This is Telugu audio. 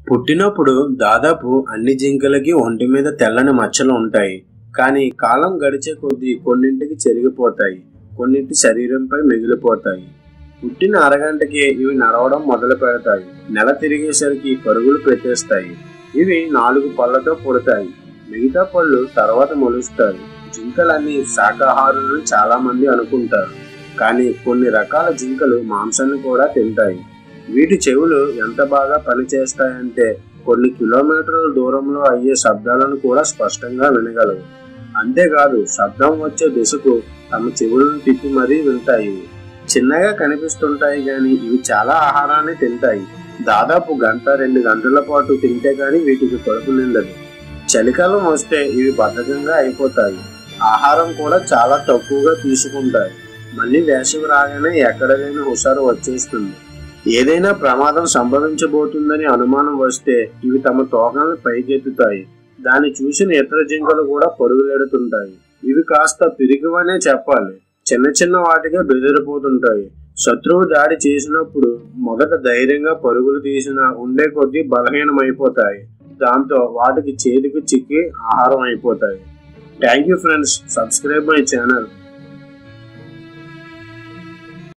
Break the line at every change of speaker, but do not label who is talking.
పుట్టినప్పుడు దాదాపు అన్ని జింకలకి ఒంటి మీద తెల్లని మచ్చలు ఉంటాయి కానీ కాలం గడిచే కొద్దీ కొన్నింటికి చెరిగిపోతాయి కొన్నింటి శరీరంపై మిగిలిపోతాయి పుట్టిన అరగంటకి ఇవి నడవడం మొదలు పెడతాయి నెల తిరిగేసరికి పరుగులు పెట్టేస్తాయి ఇవి నాలుగు పళ్ళతో పుడతాయి మిగతా పళ్ళు తర్వాత మొలుస్తాయి జింకలన్నీ శాకాహారులని చాలా మంది అనుకుంటారు కానీ కొన్ని రకాల జింకలు మాంసాన్ని కూడా తింటాయి వీటి చెవులు ఎంత బాగా పనిచేస్తాయంటే కొన్ని కిలోమీటర్ల దూరంలో అయ్యే శబ్దాలను కూడా స్పష్టంగా వినగలవు అంతేకాదు శబ్దం వచ్చే దిశకు తమ చెవులను తిప్పి మరీ వింటాయి చిన్నగా కనిపిస్తుంటాయి గాని ఇవి చాలా ఆహారాన్ని తింటాయి దాదాపు గంట రెండు గంటల పాటు తింటే గాని వీటికి కడుపు నిండదు చలికాలం వస్తే ఇవి బద్ధకంగా అయిపోతాయి ఆహారం కూడా చాలా తక్కువగా తీసుకుంటాయి మళ్ళీ వేసవి రాగానే ఎక్కడ లేని హుషారు వచ్చేస్తుంది ఏదైనా ప్రమాదం సంభవించబోతుందని అనుమానం వస్తే ఇవి తమ తోకలను పైకెత్తుతాయి దాన్ని చూసిన ఇతర జింకలు కూడా పరుగులెడుతుంటాయి ఇవి కాస్త పిరిగివనే చెప్పాలి చిన్న చిన్న వాటిగా బెదిరిపోతుంటాయి శత్రువు దాడి చేసినప్పుడు మొదట ధైర్యంగా పరుగులు తీసిన ఉండే కొద్దీ బలహీనమైపోతాయి దాంతో వాటికి చేతికి చిక్కి ఆహారం అయిపోతాయి thank you friends subscribe my channel